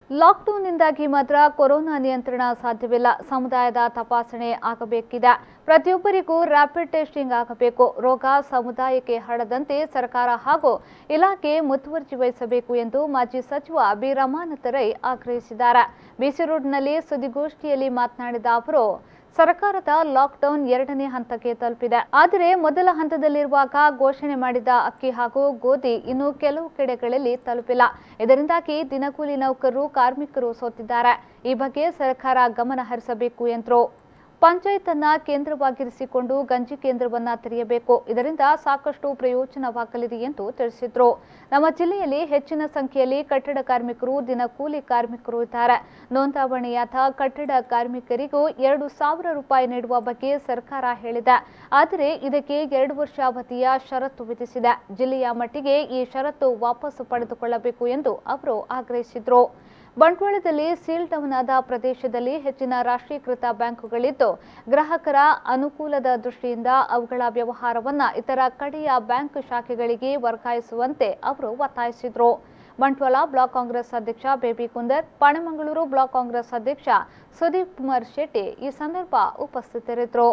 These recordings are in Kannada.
ಲಾಕ್ಡೌನ್ನಿಂದಾಗಿ ಮಾತ್ರ ಕೊರೋನಾ ನಿಯಂತ್ರಣ ಸಾಧ್ಯವಿಲ್ಲ ಸಮುದಾಯದ ತಪಾಸಣೆ ಆಗಬೇಕಿದೆ ಪ್ರತಿಯೊಬ್ಬರಿಗೂ ರ್ಯಾಪಿಡ್ ಟೆಸ್ಟಿಂಗ್ ಆಗಬೇಕು ರೋಗ ಸಮುದಾಯಕ್ಕೆ ಹರಡದಂತೆ ಸರ್ಕಾರ ಹಾಗೂ ಇಲಾಖೆ ಮುತುವರ್ಜಿ ವಹಿಸಬೇಕು ಎಂದು ಮಾಜಿ ಸಚಿವ ಬಿ ರಮಾನಾಥ ರೈ ಆಗ್ರಹಿಸಿದ್ದಾರೆ ಬಿಸಿ ರೋಡ್ನಲ್ಲಿ ಸುದ್ದಿಗೋಷ್ಠಿಯಲ್ಲಿ ಮಾತನಾಡಿದ ಅವರು ಸರ್ಕಾರದ ಲಾಕ್ಡೌನ್ ಎರಡನೇ ಹಂತಕ್ಕೆ ತಲುಪಿದೆ ಆದರೆ ಮೊದಲ ಹಂತದಲ್ಲಿರುವಾಗ ಘೋಷಣೆ ಮಾಡಿದ ಅಕ್ಕಿ ಹಾಗೂ ಗೋಧಿ ಇನ್ನು ಕೆಲವು ಕಡೆಗಳಲ್ಲಿ ತಲುಪಿಲ್ಲ ಇದರಿಂದಾಗಿ ದಿನಗೂಲಿ ನೌಕರರು ಕಾರ್ಮಿಕರು ಸೋತಿದ್ದಾರೆ ಈ ಬಗ್ಗೆ ಸರ್ಕಾರ ಗಮನ ಹರಿಸಬೇಕು ಎಂದರು ಪಂಚಾಯತ್ ಅನ್ನ ಕೇಂದ್ರವಾಗಿರಿಸಿಕೊಂಡು ಗಂಜಿ ಕೇಂದ್ರವನ್ನ ತೆರೆಯಬೇಕು ಇದರಿಂದ ಸಾಕಷ್ಟು ಪ್ರಯೋಜನವಾಗಲಿದೆ ಎಂದು ತಿಳಿಸಿದ್ರು ನಮ್ಮ ಜಿಲ್ಲೆಯಲ್ಲಿ ಹೆಚ್ಚಿನ ಸಂಖ್ಯೆಯಲ್ಲಿ ಕಟ್ಟಡ ಕಾರ್ಮಿಕರು ದಿನಕೂಲಿ ಕಾರ್ಮಿಕರು ಇದ್ದಾರೆ ನೋಂದಾವಣೆಯಾದ ಕಟ್ಟಡ ಕಾರ್ಮಿಕರಿಗೂ ಎರಡು ಸಾವಿರ ರೂಪಾಯಿ ನೀಡುವ ಬಗ್ಗೆ ಸರ್ಕಾರ ಹೇಳಿದೆ ಆದರೆ ಇದಕ್ಕೆ ಎರಡು ವರ್ಷ ಅವಧಿಯ ಷರತ್ತು ವಿಧಿಸಿದೆ ಜಿಲ್ಲೆಯ ಮಟ್ಟಿಗೆ ಈ ಷರತ್ತು ವಾಪಸ್ ಪಡೆದುಕೊಳ್ಳಬೇಕು ಎಂದು ಅವರು ಆಗ್ರಹಿಸಿದ್ರು ಬಂಟ್ವಾಳದಲ್ಲಿ ಸೀಲ್ ಡೌನ್ ಆದ ಪ್ರದೇಶದಲ್ಲಿ ಹೆಚ್ಚಿನ ರಾಷ್ಟ್ರೀಕೃತ ಬ್ಯಾಂಕುಗಳಿದ್ದು ಗ್ರಾಹಕರ ಅನುಕೂಲದ ದೃಷ್ಟಿಯಿಂದ ಅವುಗಳ ವ್ಯವಹಾರವನ್ನ ಇತರ ಕಡೆಯ ಬ್ಯಾಂಕ್ ಶಾಖೆಗಳಿಗೆ ವರ್ಗಾಯಿಸುವಂತೆ ಅವರು ಒತ್ತಾಯಿಸಿದರು ಬಂಟ್ವಾಳ ಬ್ಲಾಕ್ ಕಾಂಗ್ರೆಸ್ ಅಧ್ಯಕ್ಷ ಬೇಬಿ ಕುಂದರ್ ಪಾಣೆಮಂಗಳೂರು ಬ್ಲಾಕ್ ಕಾಂಗ್ರೆಸ್ ಅಧ್ಯಕ್ಷ ಸುದೀಪ್ ಕುಮಾರ್ ಶೆಟ್ಟಿ ಈ ಸಂದರ್ಭ ಉಪಸ್ಥಿತರಿದ್ದರು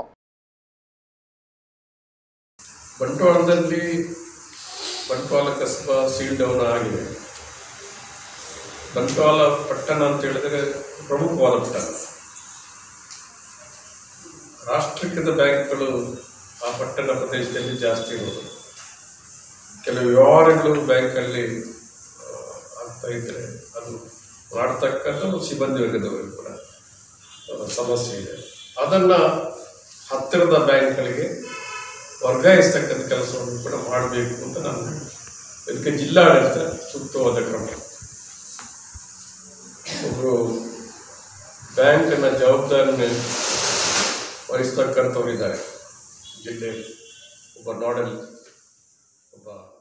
ಬಂಟ್ವಾಳದಲ್ಲಿ ಬಂಟ್ವಾಳ ಕಸ್ಬಾ ಸೀಲ್ ಡೌನ್ ಆಗಿದೆ ಬಂಟ್ವಾಳ ಪಟ್ಟಣ ಅಂತ ಹೇಳಿದರೆ ಪ್ರಮುಖವಾದ ಪಟ್ಟಣ ರಾಷ್ಟ್ರೀಕೃತ ಬ್ಯಾಂಕ್ಗಳು ಆ ಪಟ್ಟಣ ಪ್ರದೇಶದಲ್ಲಿ ಜಾಸ್ತಿ ಇರೋದು ಕೆಲವು ವ್ಯವಹಾರಗಳು ಬ್ಯಾಂಕಲ್ಲಿ ಆ, ಆಗ್ತಾ ಇದ್ದರೆ ಅದು ಮಾಡ್ತಕ್ಕಂಥ ಸಿಬ್ಬಂದಿ ವರ್ಗದವರು ಕೂಡ ಆ, ಸಮಸ್ಯೆ ಇದೆ ಅದನ್ನು ಹತ್ತಿರದ ಬ್ಯಾಂಕ್ಗಳಿಗೆ ವರ್ಗಾಯಿಸ್ತಕ್ಕಂಥ ಕೆಲಸವನ್ನು ಕೂಡ ಮಾಡಬೇಕು ಅಂತ ನಾನು ಇದಕ್ಕೆ ಜಿಲ್ಲಾಡಳಿತ ಸೂಕ್ತವಾದ ಕ್ರಮ ಒಬ್ಬರು ಬ್ಯಾಂಕಿನ ಜವಾಬ್ದಾರಿನ ವಹಿಸ್ತಕ್ಕಂಥವ್ರು ಇದ್ದಾರೆ ಜಿಲ್ಲೆಯಲ್ಲಿ ಒಬ್ಬ ನಾಡಲ್ ಒಬ್ಬ